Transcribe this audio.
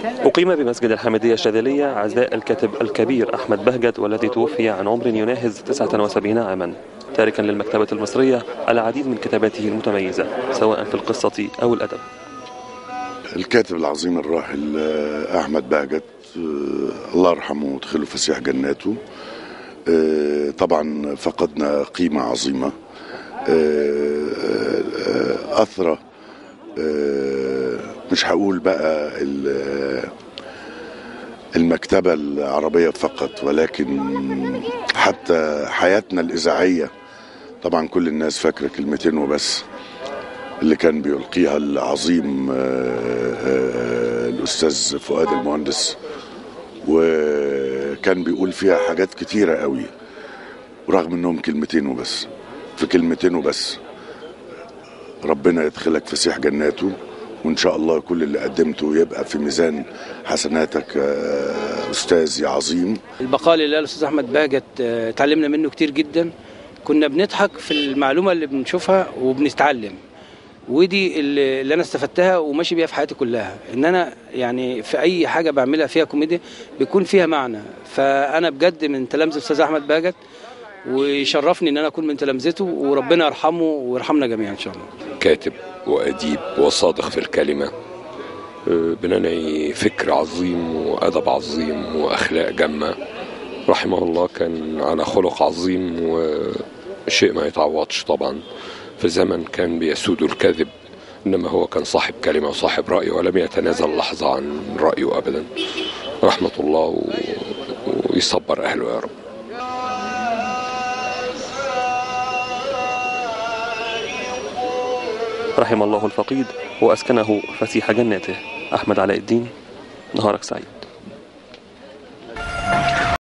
أقيم بمسجد الحمدية الشاذلية عزاء الكاتب الكبير أحمد بهجت والذي توفي عن عمر يناهز 79 عاما تاركا للمكتبة المصرية العديد من كتاباته المتميزة سواء في القصة أو الأدب الكاتب العظيم الراحل آه، أحمد بهجت آه، الله يرحمه ويدخله فسيح جناته آه، طبعا فقدنا قيمة عظيمة آه، آه، أثرى آه، مش هقول بقى ال- المكتبة العربية فقط ولكن حتى حياتنا الإذاعية طبعا كل الناس فاكرة كلمتين وبس اللي كان بيلقيها العظيم آه، آه، الأستاذ فؤاد المهندس وكان بيقول فيها حاجات كتيرة قوي ورغم انهم كلمتين وبس في كلمتين وبس ربنا يدخلك في سيح جناته وان شاء الله كل اللي قدمته يبقى في ميزان حسناتك آه، استاذي عظيم البقاء لله الاستاذ احمد بهجت آه، اتعلمنا منه كتير جدا كنا بنضحك في المعلومه اللي بنشوفها وبنتعلم ودي اللي اللي انا استفدتها وماشي بيها في حياتي كلها ان انا يعني في اي حاجه بعملها فيها كوميديا بيكون فيها معنى فانا بجد من تلامذه الاستاذ احمد بهجت ويشرفني ان انا اكون من تلامذته وربنا يرحمه ويرحمنا جميعا ان شاء الله كاتب وأديب وصادق في الكلمة آه، بننعي فكر عظيم وأدب عظيم وأخلاق جمة رحمه الله كان على خلق عظيم وشيء ما يتعوضش طبعا في زمن كان بيسود الكذب إنما هو كان صاحب كلمة وصاحب رأي ولم يتنازل لحظة عن رأيه أبدا رحمة الله و... ويصبر أهله يا رب رحم الله الفقيد وأسكنه فسيح جناته أحمد علاء الدين نهارك سعيد